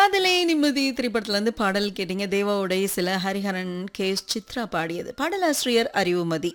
காதலே நிம்மதி திரைப்படத்துல இருந்து பாடல் கேட்டீங்க தேவாவுடைய சில ஹரிஹரன் கே எஸ் சித்ரா பாடியது பாடலாசிரியர் அறிவுமதி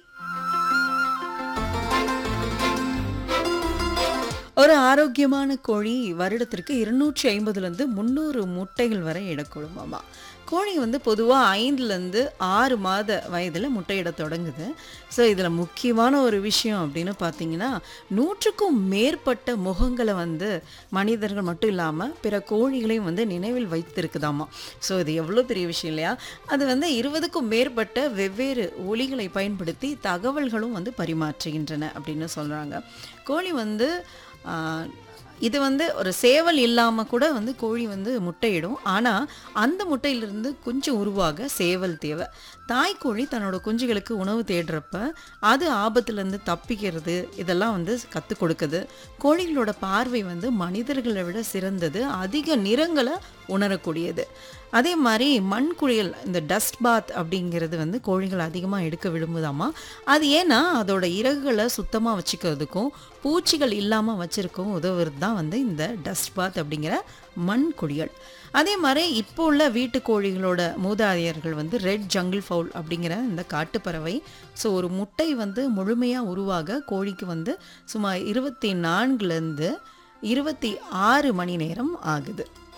ஒரு ஆரோக்கியமான கோழி வருடத்திற்கு இருநூற்றி ஐம்பதுலேருந்து முந்நூறு முட்டைகள் வரை இடக்கூடுமாமா கோழி வந்து பொதுவாக ஐந்துலேருந்து ஆறு மாத வயதில் முட்டையிட தொடங்குது ஸோ இதில் முக்கியமான ஒரு விஷயம் அப்படின்னு பார்த்தீங்கன்னா நூற்றுக்கும் மேற்பட்ட முகங்களை வந்து மனிதர்கள் மட்டும் இல்லாமல் பிற கோழிகளையும் வந்து நினைவில் வைத்திருக்குதாமா ஸோ இது எவ்வளோ பெரிய விஷயம் இல்லையா அது வந்து இருபதுக்கும் மேற்பட்ட வெவ்வேறு ஒலிகளை பயன்படுத்தி தகவல்களும் வந்து பரிமாற்றுகின்றன அப்படின்னு சொல்கிறாங்க கோழி வந்து ஆஹ், இது வந்து ஒரு சேவல் இல்லாமல் கூட வந்து கோழி வந்து முட்டையிடும் ஆனால் அந்த முட்டையிலிருந்து குஞ்சு உருவாக சேவல் தேவை தாய்க்கோழி தன்னோட குஞ்சுகளுக்கு உணவு தேடுறப்ப அது ஆபத்துலேருந்து தப்பிக்கிறது இதெல்லாம் வந்து கற்றுக் கொடுக்குது கோழிகளோட பார்வை வந்து மனிதர்களை விட சிறந்தது அதிக நிறங்களை உணரக்கூடியது அதே மாதிரி மண் குளியல் இந்த டஸ்ட் பாத் அப்படிங்கிறது வந்து கோழிகள் அதிகமாக எடுக்க விரும்புதாமா அது ஏன்னா அதோட இறகுகளை சுத்தமாக வச்சுக்கிறதுக்கும் பூச்சிகள் இல்லாமல் வச்சிருக்கவும் உதவுறது தான் வந்து இந்த டஸ்ட் பாத் அப்படிங்கிற மண் குளியல் அதே மாதிரி இப்போ உள்ள வீட்டு கோழிகளோட மூதாதையர்கள் வந்து ரெட் ஜங்கிள் ஃபவுல் அப்படிங்கிற இந்த காட்டுப்பறவை ஸோ ஒரு முட்டை வந்து முழுமையாக உருவாக கோழிக்கு வந்து சுமார் இருபத்தி நான்குலேருந்து இருபத்தி ஆறு மணி நேரம் ஆகுது